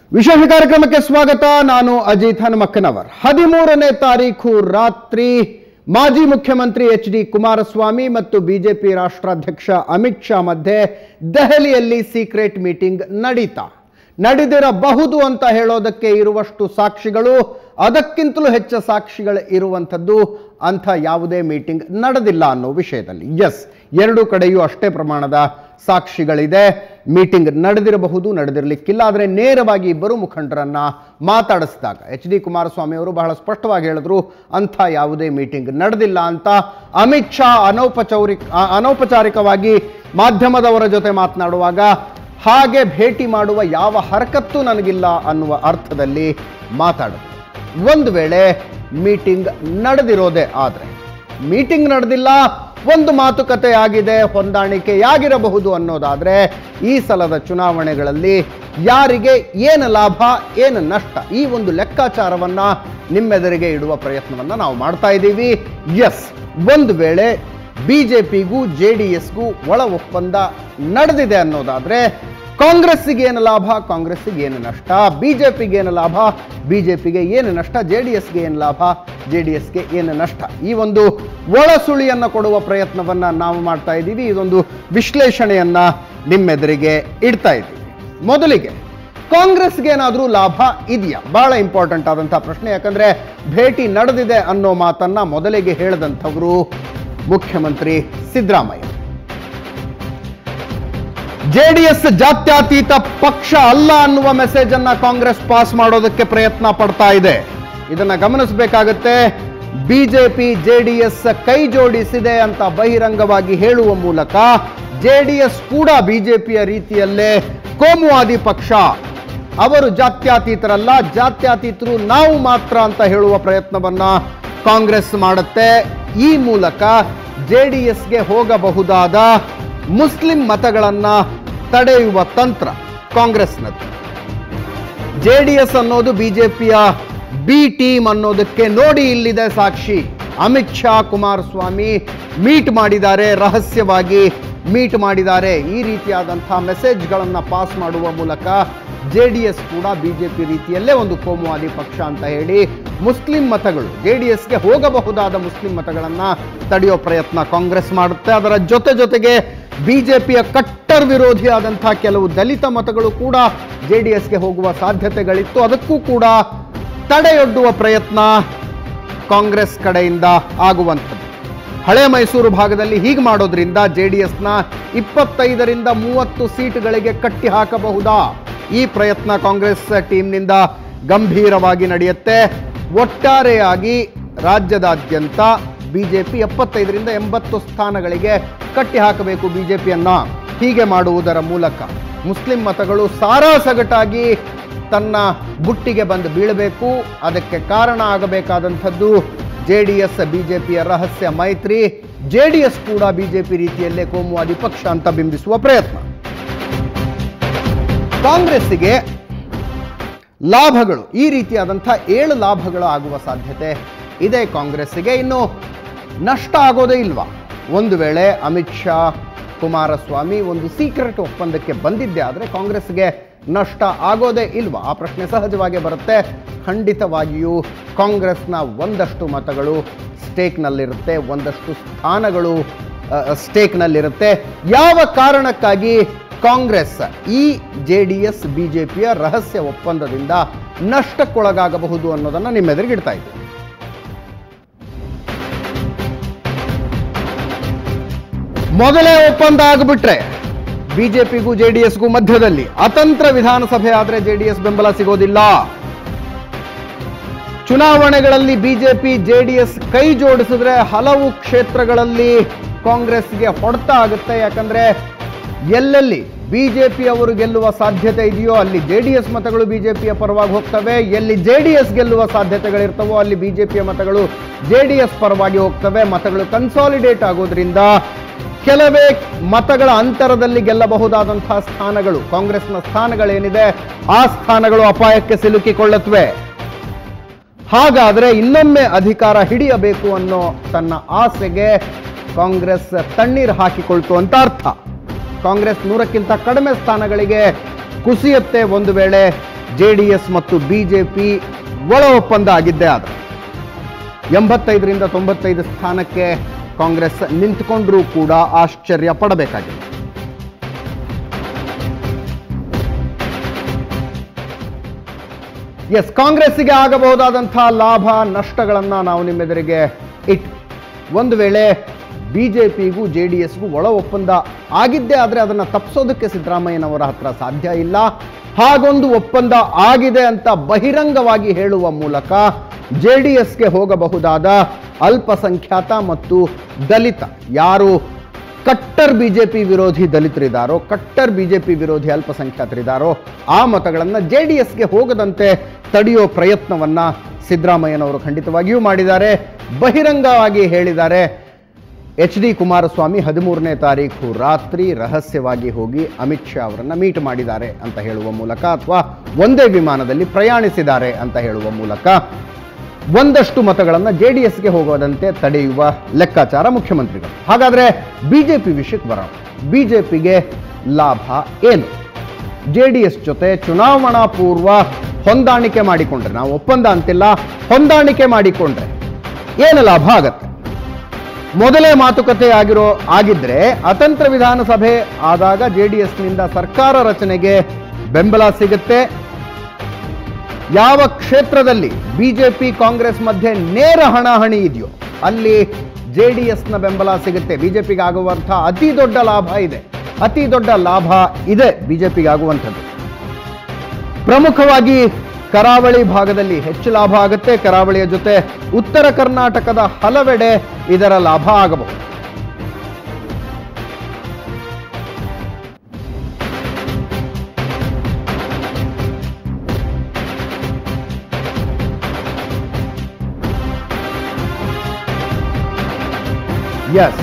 ವಿಶೇಷ ಕಾರ್ಯಕ್ರಮಕ್ಕೆ ಸ್ವಾಗತ ನಾನು ಅಜಿತ್ ಹನುಮಕ್ಕನವರ್ ಹದಿಮೂರನೇ ತಾರೀಖು ರಾತ್ರಿ ಮಾಜಿ ಮುಖ್ಯಮಂತ್ರಿ ಎಚ್ ಡಿ ಕುಮಾರಸ್ವಾಮಿ ಮತ್ತು ಬಿಜೆಪಿ ರಾಷ್ಟ್ರಾಧ್ಯಕ್ಷ ಅಮಿತ್ ಶಾ ಮಧ್ಯೆ ದೆಹಲಿಯಲ್ಲಿ ಸೀಕ್ರೆಟ್ ಮೀಟಿಂಗ್ ನಡೀತಾ ನಡೆದಿರಬಹುದು ಅಂತ ಹೇಳೋದಕ್ಕೆ ಇರುವಷ್ಟು ಸಾಕ್ಷಿಗಳು ಅದಕ್ಕಿಂತಲೂ ಹೆಚ್ಚು ಸಾಕ್ಷಿಗಳು ಇರುವಂಥದ್ದು ಅಂಥ ಯಾವುದೇ ಮೀಟಿಂಗ್ ನಡೆದಿಲ್ಲ ಅನ್ನೋ ವಿಷಯದಲ್ಲಿ ಎಸ್ ಎರಡು ಕಡೆಯೂ ಅಷ್ಟೇ ಪ್ರಮಾಣದ ಸಾಕ್ಷಿಗಳಿದೆ ಮೀಟಿಂಗ್ ನಡೆದಿರಬಹುದು ನಡೆದಿರಲಿಕ್ಕಿಲ್ಲ ಆದರೆ ನೇರವಾಗಿ ಇಬ್ಬರು ಮುಖಂಡರನ್ನ ಮಾತಾಡಿಸಿದಾಗ ಎಚ್ ಡಿ ಕುಮಾರಸ್ವಾಮಿ ಅವರು ಬಹಳ ಸ್ಪಷ್ಟವಾಗಿ ಹೇಳಿದ್ರು ಅಂಥ ಯಾವುದೇ ಮೀಟಿಂಗ್ ನಡೆದಿಲ್ಲ ಅಂತ ಅಮಿತ್ ಶಾ ಅನೌಪಚಾರಿಕ ಅ- ಅನೌಪಚಾರಿಕವಾಗಿ ಮಾಧ್ಯಮದವರ ಜೊತೆ ಮಾತನಾಡುವಾಗ ಹಾಗೆ ಭೇಟಿ ಮಾಡುವ ಯಾವ ಹರಕತ್ತು ನನಗಿಲ್ಲ ಅನ್ನುವ ಅರ್ಥದಲ್ಲಿ ಮಾತಾಡಿದ್ರು ಒಂದು ವೇಳೆ ಮೀಟಿಂಗ್ ನಡೆದಿರೋದೇ ಆದರೆ ಮೀಟಿಂಗ್ ನಡೆದಿಲ್ಲ ಒಂದು ಮಾತುಕತೆ ಆಗಿದೆ ಹೊಂದಾಣಿಕೆಯಾಗಿರಬಹುದು ಅನ್ನೋದಾದ್ರೆ ಈ ಸಲದ ಚುನಾವಣೆಗಳಲ್ಲಿ ಯಾರಿಗೆ ಏನು ಲಾಭ ಏನು ನಷ್ಟ ಈ ಒಂದು ಲೆಕ್ಕಾಚಾರವನ್ನ ನಿಮ್ಮೆದುರಿಗೆ ಇಡುವ ಪ್ರಯತ್ನವನ್ನ ನಾವು ಮಾಡ್ತಾ ಇದ್ದೀವಿ ಎಸ್ ಒಂದು ವೇಳೆ ಬಿಜೆಪಿಗೂ ಜೆ ಡಿ ಎಸ್ಗೂ ಒಳ ಒಪ್ಪಂದ ನಡೆದಿದೆ ಅನ್ನೋದಾದ್ರೆ ಕಾಂಗ್ರೆಸ್ಸಿಗೆ ಏನು ಲಾಭ ಕಾಂಗ್ರೆಸ್ಸಿಗೆ ಏನು ನಷ್ಟ ಬಿಜೆಪಿಗೆ ಏನು ಲಾಭ ಬಿಜೆಪಿಗೆ ಏನು ನಷ್ಟ ಜೆ ಡಿ ಎಸ್ಗೆ ಏನು ಲಾಭ ಜೆ ಡಿ ಎಸ್ಗೆ ಏನು ನಷ್ಟ ಈ ಒಂದು ಒಳಸುಳಿಯನ್ನು ಕೊಡುವ ಪ್ರಯತ್ನವನ್ನ ನಾವು ಮಾಡ್ತಾ ಇದ್ದೀವಿ ಇದೊಂದು ವಿಶ್ಲೇಷಣೆಯನ್ನ ನಿಮ್ಮೆದುರಿಗೆ ಇಡ್ತಾ ಇದ್ದೀವಿ ಮೊದಲಿಗೆ ಕಾಂಗ್ರೆಸ್ಗೆ ಏನಾದರೂ ಲಾಭ ಇದೆಯಾ ಬಹಳ ಇಂಪಾರ್ಟೆಂಟ್ ಆದಂತಹ ಪ್ರಶ್ನೆ ಯಾಕಂದ್ರೆ ಭೇಟಿ ನಡೆದಿದೆ ಅನ್ನೋ ಮಾತನ್ನ ಮೊದಲಿಗೆ ಹೇಳಿದಂಥವರು ಮುಖ್ಯಮಂತ್ರಿ ಸಿದ್ದರಾಮಯ್ಯ ಜೆಡಿಎಸ್ ಜಾತ್ಯತೀತ ಪಕ್ಷ ಅಲ್ಲ ಅನ್ನುವ ಮೆಸೇಜ್ ಅನ್ನ ಕಾಂಗ್ರೆಸ್ ಪಾಸ್ ಮಾಡೋದಕ್ಕೆ ಪ್ರಯತ್ನ ಪಡ್ತಾ ಇದೆ ಇದನ್ನ ಗಮನಿಸಬೇಕಾಗತ್ತೆ ಬಿಜೆಪಿ ಜೆಡಿಎಸ್ ಕೈ ಜೋಡಿಸಿದೆ ಅಂತ ಬಹಿರಂಗವಾಗಿ ಹೇಳುವ ಮೂಲಕ ಜೆಡಿಎಸ್ ಕೂಡ ಬಿಜೆಪಿಯ ರೀತಿಯಲ್ಲೇ ಕೋಮುವಾದಿ ಪಕ್ಷ ಅವರು ಜಾತ್ಯತೀತರಲ್ಲ ಜಾತ್ಯತೀತರು ನಾವು ಮಾತ್ರ ಅಂತ ಹೇಳುವ ಪ್ರಯತ್ನವನ್ನ ಕಾಂಗ್ರೆಸ್ ಮಾಡುತ್ತೆ ಈ ಮೂಲಕ ಜೆ ಡಿ ಎಸ್ಗೆ ಹೋಗಬಹುದಾದ ಮುಸ್ಲಿಂ ಮತಗಳನ್ನ ತಡೆಯುವ ತಂತ್ರ ಕಾಂಗ್ರೆಸ್ನದ್ದು ಜೆ ಡಿ ಎಸ್ ಅನ್ನೋದು ಬಿಜೆಪಿಯ ಬಿ ಟೀಮ್ ಅನ್ನೋದಕ್ಕೆ ನೋಡಿ ಇಲ್ಲಿದೆ ಸಾಕ್ಷಿ ಅಮಿತ್ ಶಾ ಕುಮಾರಸ್ವಾಮಿ ಮೀಟ್ ಮಾಡಿದ್ದಾರೆ ರಹಸ್ಯವಾಗಿ ಮೀಟ್ ಮಾಡಿದ್ದಾರೆ ಈ ರೀತಿಯಾದಂತಹ ಮೆಸೇಜ್ಗಳನ್ನು ಪಾಸ್ ಮಾಡುವ ಮೂಲಕ ಜೆ ಡಿ ಎಸ್ ಕೂಡ ಬಿಜೆಪಿ ರೀತಿಯಲ್ಲೇ ಒಂದು ಕೋಮುವಾದಿ ಪಕ್ಷ ಅಂತ ಹೇಳಿ ಮುಸ್ಲಿಂ ಮತಗಳು ಜೆ ಡಿ ಎಸ್ಗೆ ಹೋಗಬಹುದಾದ ಮುಸ್ಲಿಂ ಮತಗಳನ್ನು ತಡೆಯೋ ಪ್ರಯತ್ನ ಕಾಂಗ್ರೆಸ್ ಮಾಡುತ್ತೆ ಅದರ ಜೊತೆ ಜೊತೆಗೆ ಬಿಜೆಪಿಯ ಕಟ್ಟರ್ ವಿರೋಧಿಯಾದಂತಹ ಕೆಲವು ದಲಿತ ಮತಗಳು ಕೂಡ ಜೆ ಡಿ ಎಸ್ಗೆ ಹೋಗುವ ಸಾಧ್ಯತೆಗಳಿತ್ತು ಅದಕ್ಕೂ ಕೂಡ ತಡೆಯೊಡ್ಡುವ ಪ್ರಯತ್ನ ಕಾಂಗ್ರೆಸ್ ಕಡೆಯಿಂದ ಆಗುವಂಥದ್ದು ಹಳೆ ಮೈಸೂರು ಭಾಗದಲ್ಲಿ ಹೀಗೆ ಮಾಡೋದ್ರಿಂದ ಜೆ ಡಿ ಎಸ್ನ ಇಪ್ಪತ್ತೈದರಿಂದ ಮೂವತ್ತು ಸೀಟ್ಗಳಿಗೆ ಕಟ್ಟಿ ಹಾಕಬಹುದಾ ಈ ಪ್ರಯತ್ನ ಕಾಂಗ್ರೆಸ್ ಟೀಮ್ನಿಂದ ಗಂಭೀರವಾಗಿ ನಡೆಯುತ್ತೆ ಒಟ್ಟಾರೆಯಾಗಿ ರಾಜ್ಯದಾದ್ಯಂತ ಬಿಜೆಪಿ ಎಪ್ಪತ್ತೈದರಿಂದ ಎಂಬತ್ತು ಸ್ಥಾನಗಳಿಗೆ ಕಟ್ಟಿ ಹಾಕಬೇಕು ಬಿಜೆಪಿಯನ್ನ ಹೀಗೆ ಮಾಡುವುದರ ಮೂಲಕ ಮುಸ್ಲಿಂ ಮತಗಳು ಸಾರಾಸಗಟಾಗಿ ತನ್ನ ಬುಟ್ಟಿಗೆ ಬಂದು ಬೀಳಬೇಕು ಅದಕ್ಕೆ ಕಾರಣ ಆಗಬೇಕಾದಂಥದ್ದು ಜೆ ಡಿ ಎಸ್ ಬಿಜೆಪಿಯ ರಹಸ್ಯ ಮೈತ್ರಿ ಜೆ ಡಿ ಎಸ್ ಕೂಡ ಬಿಜೆಪಿ ರೀತಿಯಲ್ಲೇ ಕೋಮುವಾದಿ ಪಕ್ಷ ಅಂತ ಬಿಂಬಿಸುವ ಪ್ರಯತ್ನ ಕಾಂಗ್ರೆಸ್ಸಿಗೆ ಲಾಭಗಳು ಈ ರೀತಿಯಾದಂಥ ಏಳು ಲಾಭಗಳು ಆಗುವ ಸಾಧ್ಯತೆ ಇದೆ ಕಾಂಗ್ರೆಸ್ಸಿಗೆ ಇನ್ನು ನಷ್ಟ ಆಗೋದೇ ಇಲ್ವಾ ಒಂದು ವೇಳೆ ಅಮಿತ್ ಶಾ ಕುಮಾರಸ್ವಾಮಿ ಒಂದು ಸೀಕ್ರೆಟ್ ಒಪ್ಪಂದಕ್ಕೆ ಬಂದಿದ್ದೆ ಆದರೆ ಕಾಂಗ್ರೆಸ್ಗೆ ನಷ್ಟ ಆಗೋದೇ ಇಲ್ವಾ ಆ ಪ್ರಶ್ನೆ ಸಹಜವಾಗಿ ಬರುತ್ತೆ ಖಂಡಿತವಾಗಿಯೂ ಕಾಂಗ್ರೆಸ್ನ ಒಂದಷ್ಟು ಮತಗಳು ಸ್ಟೇಕ್ನಲ್ಲಿರುತ್ತೆ ಒಂದಷ್ಟು ಸ್ಥಾನಗಳು ಅ, ಸ್ಟೇಕ್ನಲ್ಲಿರುತ್ತೆ ಯಾವ ಕಾರಣಕ್ಕಾಗಿ ಕಾಂಗ್ರೆಸ್ ಈ ಜೆ ಡಿ ಎಸ್ ಬಿಜೆಪಿಯ ರಹಸ್ಯ ಒಪ್ಪಂದದಿಂದ ನಷ್ಟಕ್ಕೊಳಗಾಗಬಹುದು ಅನ್ನೋದನ್ನು ನಿಮ್ಮೆದುರಿಗೆ ಇಡ್ತಾ ಇದ್ದೀನಿ ಮೊದಲೇ ಒಪ್ಪಂದ ಆಗಿಬಿಟ್ರೆ ಬಿಜೆಪಿಗೂ ಜೆ ಡಿ ಎಸ್ಗೂ ಮಧ್ಯದಲ್ಲಿ ಅತಂತ್ರ ವಿಧಾನಸಭೆ ಆದರೆ ಜೆ ಡಿ ಎಸ್ ಬೆಂಬಲ ಸಿಗೋದಿಲ್ಲ ಚುನಾವಣೆಗಳಲ್ಲಿ ಬಿಜೆಪಿ ಜೆಡಿಎಸ್ ಕೈ ಜೋಡಿಸಿದ್ರೆ ಹಲವು ಕ್ಷೇತ್ರಗಳಲ್ಲಿ ಕಾಂಗ್ರೆಸ್ಗೆ ಹೊಡೆತ ಆಗುತ್ತೆ ಯಾಕಂದ್ರೆ ಎಲ್ಲೆಲ್ಲಿ ಬಿಜೆಪಿ ಅವರು ಗೆಲ್ಲುವ ಸಾಧ್ಯತೆ ಇದೆಯೋ ಅಲ್ಲಿ ಜೆ ಡಿ ಎಸ್ ಮತಗಳು ಬಿಜೆಪಿಯ ಪರವಾಗಿ ಹೋಗ್ತವೆ ಎಲ್ಲಿ ಜೆ ಡಿ ಎಸ್ ಗೆಲ್ಲುವ ಸಾಧ್ಯತೆಗಳಿರ್ತವೋ ಅಲ್ಲಿ ಬಿಜೆಪಿಯ ಮತಗಳು ಜೆ ಡಿ ಎಸ್ ಪರವಾಗಿ ಹೋಗ್ತವೆ ಮತಗಳು ಕನ್ಸಾಲಿಡೇಟ್ ಆಗೋದ್ರಿಂದ ಕೆಲವೇ ಮತಗಳ ಅಂತರದಲ್ಲಿ ಗೆಲ್ಲಬಹುದಾದಂತಹ ಸ್ಥಾನಗಳು ಕಾಂಗ್ರೆಸ್ನ ಸ್ಥಾನಗಳೇನಿದೆ ಆ ಸ್ಥಾನಗಳು ಅಪಾಯಕ್ಕೆ ಸಿಲುಕಿಕೊಳ್ಳುತ್ತವೆ ಹಾಗಾದ್ರೆ ಇನ್ನೊಮ್ಮೆ ಅಧಿಕಾರ ಹಿಡಿಯಬೇಕು ಅನ್ನೋ ತನ್ನ ಆಸೆಗೆ ಕಾಂಗ್ರೆಸ್ ತಣ್ಣೀರು ಹಾಕಿಕೊಳ್ತು ಅಂತ ಅರ್ಥ ಕಾಂಗ್ರೆಸ್ ನೂರಕ್ಕಿಂತ ಕಡಿಮೆ ಸ್ಥಾನಗಳಿಗೆ ಕುಸಿಯುತ್ತೆ ಒಂದು ವೇಳೆ ಜೆ ಡಿ ಎಸ್ ಮತ್ತು ಬಿಜೆಪಿ ಒಳ ಒಪ್ಪಂದ ಆಗಿದ್ದೇ ಆದರೆ ಎಂಬತ್ತೈದರಿಂದ ತೊಂಬತ್ತೈದು ಸ್ಥಾನಕ್ಕೆ ಕಾಂಗ್ರೆಸ್ ನಿಂತುಕೊಂಡ್ರೂ ಕೂಡ ಆಶ್ಚರ್ಯ ಪಡಬೇಕಾಗಿದೆ ಎಸ್ ಕಾಂಗ್ರೆಸ್ಸಿಗೆ ಆಗಬಹುದಾದಂತಹ ಲಾಭ ನಷ್ಟಗಳನ್ನು ನಾವು ನಿಮ್ಮೆದುರಿಗೆ ಇಟ್ಟು ಒಂದು ವೇಳೆ ಬಿಜೆಪಿಗೂ ಜೆ ಡಿ ಎಸ್ಗೂ ಒಳ ಒಪ್ಪಂದ ಆಗಿದ್ದೇ ಆದರೆ ಅದನ್ನು ತಪ್ಪಿಸೋದಕ್ಕೆ ಸಿದ್ದರಾಮಯ್ಯನವರ ಹತ್ರ ಸಾಧ್ಯ ಇಲ್ಲ ಹಾಗೊಂದು ಒಪ್ಪಂದ ಆಗಿದೆ ಅಂತ ಬಹಿರಂಗವಾಗಿ ಹೇಳುವ ಮೂಲಕ ಜೆ ಡಿ ಎಸ್ಗೆ ಹೋಗಬಹುದಾದ ಅಲ್ಪಸಂಖ್ಯಾತ ಮತ್ತು ದಲಿತ ಯಾರು ಕಟ್ಟರ್ ಬಿಜೆಪಿ ವಿರೋಧಿ ದಲಿತರಿದ್ದಾರೋ ಕಟ್ಟರ್ ಬಿಜೆಪಿ ವಿರೋಧಿ ಅಲ್ಪಸಂಖ್ಯಾತರಿದ್ದಾರೋ ಆ ಮತಗಳನ್ನು ಜೆ ಡಿ ಎಸ್ಗೆ ಹೋಗದಂತೆ ತಡೆಯೋ ಪ್ರಯತ್ನವನ್ನ ಸಿದ್ದರಾಮಯ್ಯನವರು ಖಂಡಿತವಾಗಿಯೂ ಮಾಡಿದ್ದಾರೆ ಬಹಿರಂಗವಾಗಿ ಹೇಳಿದ್ದಾರೆ ಎಚ್ ಡಿ ಕುಮಾರಸ್ವಾಮಿ ಹದಿಮೂರನೇ ತಾರೀಕು ರಾತ್ರಿ ರಹಸ್ಯವಾಗಿ ಹೋಗಿ ಅಮಿತ್ ಶಾ ಅವರನ್ನ ಮೀಟ್ ಮಾಡಿದ್ದಾರೆ ಅಂತ ಹೇಳುವ ಮೂಲಕ ಅಥವಾ ಒಂದೇ ವಿಮಾನದಲ್ಲಿ ಪ್ರಯಾಣಿಸಿದ್ದಾರೆ ಅಂತ ಹೇಳುವ ಮೂಲಕ ಒಂದಷ್ಟು ಮತಗಳನ್ನು ಜೆ ಡಿ ಎಸ್ಗೆ ಹೋಗೋದಂತೆ ತಡೆಯುವ ಲೆಕ್ಕಾಚಾರ ಮುಖ್ಯಮಂತ್ರಿಗಳು ಹಾಗಾದ್ರೆ ಬಿಜೆಪಿ ವಿಷಯಕ್ಕೆ ಬರೋಣ ಬಿಜೆಪಿಗೆ ಲಾಭ ಏನು ಜೆ ಡಿ ಎಸ್ ಜೊತೆ ಚುನಾವಣಾ ಪೂರ್ವ ಹೊಂದಾಣಿಕೆ ಮಾಡಿಕೊಂಡ್ರೆ ನಾವು ಒಪ್ಪಂದ ಅಂತಿಲ್ಲ ಹೊಂದಾಣಿಕೆ ಮಾಡಿಕೊಂಡ್ರೆ ಏನು ಲಾಭ ಆಗತ್ತೆ ಮೊದಲೇ ಮಾತುಕತೆ ಆಗಿರೋ ಆಗಿದ್ರೆ ಅತಂತ್ರ ವಿಧಾನಸಭೆ ಆದಾಗ ಜೆ ಡಿ ಎಸ್ನಿಂದ ಸರ್ಕಾರ ರಚನೆಗೆ ಬೆಂಬಲ ಸಿಗುತ್ತೆ ಯಾವ ಕ್ಷೇತ್ರದಲ್ಲಿ ಬಿಜೆಪಿ ಕಾಂಗ್ರೆಸ್ ಮಧ್ಯೆ ನೇರ ಹಣಾಹಣಿ ಇದೆಯೋ ಅಲ್ಲಿ ಜೆ ಡಿ ಎಸ್ನ ಬೆಂಬಲ ಸಿಗುತ್ತೆ ಬಿಜೆಪಿಗೆ ಆಗುವಂತಹ ಅತಿ ದೊಡ್ಡ ಲಾಭ ಇದೆ ಅತಿ ದೊಡ್ಡ ಲಾಭ ಇದೆ ಬಿಜೆಪಿಗೆ ಆಗುವಂಥದ್ದು ಪ್ರಮುಖವಾಗಿ ಕರಾವಳಿ ಭಾಗದಲ್ಲಿ ಹೆಚ್ಚು ಲಾಭ ಆಗುತ್ತೆ ಕರಾವಳಿಯ ಜೊತೆ ಉತ್ತರ ಕರ್ನಾಟಕದ ಹಲವೆಡೆ ಇದರ ಲಾಭ ಆಗಬಹುದು ಎಸ್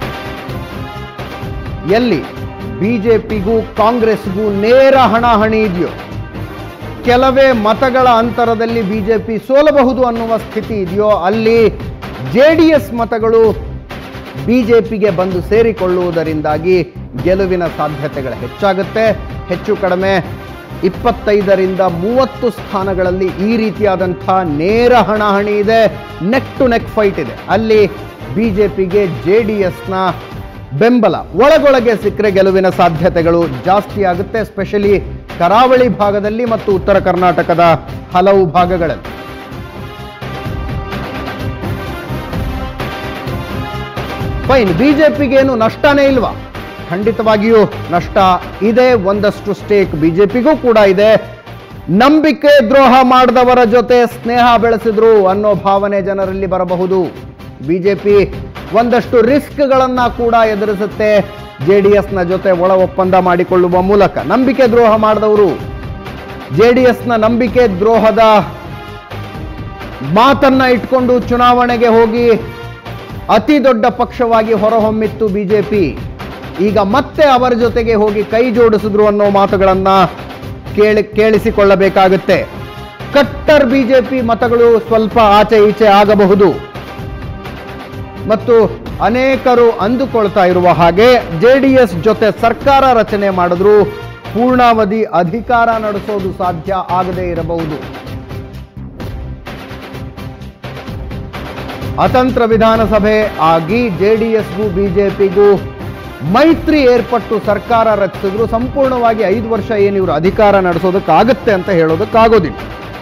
ಎಲ್ಲಿ ಬಿಜೆಪಿಗೂ ಕಾಂಗ್ರೆಸ್ಗೂ ನೇರ ಹಣಾಹಣಿ ಇದೆಯೋ ಕೆಲವೇ ಮತಗಳ ಅಂತರದಲ್ಲಿ ಬಿಜೆಪಿ ಸೋಲಬಹುದು ಅನ್ನುವ ಸ್ಥಿತಿ ಇದೆಯೋ ಅಲ್ಲಿ ಜೆ ಡಿ ಎಸ್ ಮತಗಳು ಬಿಜೆಪಿಗೆ ಬಂದು ಸೇರಿಕೊಳ್ಳುವುದರಿಂದಾಗಿ ಗೆಲುವಿನ ಸಾಧ್ಯತೆಗಳು ಹೆಚ್ಚಾಗುತ್ತೆ ಹೆಚ್ಚು ಕಡಿಮೆ ಇಪ್ಪತ್ತೈದರಿಂದ ಮೂವತ್ತು ಸ್ಥಾನಗಳಲ್ಲಿ ಈ ರೀತಿಯಾದಂಥ ನೇರ ಹಣಾಹಣಿ ಇದೆ ನೆಕ್ ಟು ನೆಕ್ ಫೈಟ್ ಇದೆ ಅಲ್ಲಿ ಬಿಜೆಪಿಗೆ ಜೆ ಡಿ ಎಸ್ನ ಬೆಂಬಲ ಒಳಗೊಳಗೆ ಸಿಕ್ಕರೆ ಗೆಲುವಿನ ಸಾಧ್ಯತೆಗಳು ಜಾಸ್ತಿ ಆಗುತ್ತೆ ಸ್ಪೆಷಲಿ ಕರಾವಳಿ ಭಾಗದಲ್ಲಿ ಮತ್ತು ಉತ್ತರ ಕರ್ನಾಟಕದ ಹಲವು ಭಾಗಗಳಲ್ಲಿ ಫೈನ್ ಬಿಜೆಪಿಗೇನು ನಷ್ಟನೇ ಇಲ್ವಾ ಖಂಡಿತವಾಗಿಯೂ ನಷ್ಟ ಇದೆ ಒಂದಷ್ಟು ಸ್ಟೇಕ್ ಬಿಜೆಪಿಗೂ ಕೂಡ ಇದೆ ನಂಬಿಕೆ ದ್ರೋಹ ಮಾಡಿದವರ ಜೊತೆ ಸ್ನೇಹ ಬೆಳೆಸಿದ್ರು ಅನ್ನೋ ಭಾವನೆ ಜನರಲ್ಲಿ ಬರಬಹುದು ಬಿಜೆಪಿ ಒಂದಷ್ಟು ರಿಸ್ಕ್ಗಳನ್ನ ಕೂಡ ಎದುರಿಸುತ್ತೆ ಜೆ ಡಿ ಎಸ್ನ ಜೊತೆ ಒಳ ಒಪ್ಪಂದ ಮಾಡಿಕೊಳ್ಳುವ ಮೂಲಕ ನಂಬಿಕೆ ದ್ರೋಹ ಮಾಡಿದವರು ಜೆ ಡಿ ಎಸ್ನ ನಂಬಿಕೆ ದ್ರೋಹದ ಮಾತನ್ನ ಇಟ್ಕೊಂಡು ಚುನಾವಣೆಗೆ ಹೋಗಿ ಅತಿ ದೊಡ್ಡ ಪಕ್ಷವಾಗಿ ಹೊರಹೊಮ್ಮಿತ್ತು ಬಿಜೆಪಿ ಈಗ ಮತ್ತೆ ಅವರ ಜೊತೆಗೆ ಹೋಗಿ ಕೈ ಜೋಡಿಸಿದ್ರು ಅನ್ನೋ ಮಾತುಗಳನ್ನ ಕೇಳಿ ಕೇಳಿಸಿಕೊಳ್ಳಬೇಕಾಗುತ್ತೆ ಕಟ್ಟರ್ ಬಿಜೆಪಿ ಮತಗಳು ಸ್ವಲ್ಪ ಆಚೆ ಈಚೆ ಆಗಬಹುದು ಮತ್ತು ಅನೇಕರು ಅಂದುಕೊಳ್ತಾ ಇರುವ ಹಾಗೆ ಜೆ ಡಿ ಎಸ್ ಜೊತೆ ಸರ್ಕಾರ ರಚನೆ ಮಾಡಿದ್ರು ಪೂರ್ಣಾವಧಿ ಅಧಿಕಾರ ನಡೆಸೋದು ಸಾಧ್ಯ ಆಗದೇ ಇರಬಹುದು ಅತಂತ್ರ ವಿಧಾನಸಭೆ ಆಗಿ ಜೆ ಡಿ ಎಸ್ಗೂ ಬಿಜೆಪಿಗೂ ಮೈತ್ರಿ ಏರ್ಪಟ್ಟು ಸರ್ಕಾರ ರಚಿಸಿದ್ರು ಸಂಪೂರ್ಣವಾಗಿ ಐದು ವರ್ಷ ಏನು ಇವರು ಅಧಿಕಾರ ನಡೆಸೋದಕ್ಕಾಗತ್ತೆ ಅಂತ ಹೇಳೋದಕ್ಕಾಗೋದಿಲ್ಲ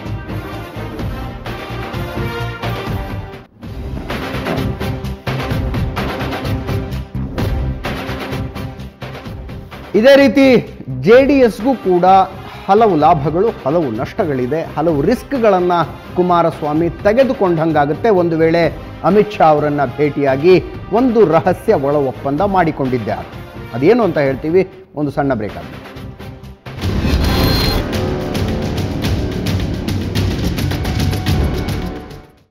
ಇದೇ ರೀತಿ ಜೆ ಡಿ ಎಸ್ಗೂ ಕೂಡ ಹಲವು ಲಾಭಗಳು ಹಲವು ನಷ್ಟಗಳಿದೆ ಹಲವು ರಿಸ್ಕ್ಗಳನ್ನು ಕುಮಾರಸ್ವಾಮಿ ತೆಗೆದುಕೊಂಡಂಗಾಗುತ್ತೆ ಒಂದು ವೇಳೆ ಅಮಿತ್ ಶಾ ಅವರನ್ನ ಭೇಟಿಯಾಗಿ ಒಂದು ರಹಸ್ಯ ಒಳ ಒಪ್ಪಂದ ಮಾಡಿಕೊಂಡಿದ್ದಾರೆ ಅದೇನು ಅಂತ ಹೇಳ್ತೀವಿ ಒಂದು ಸಣ್ಣ ಬ್ರೇಕ್ ಆಗಿದೆ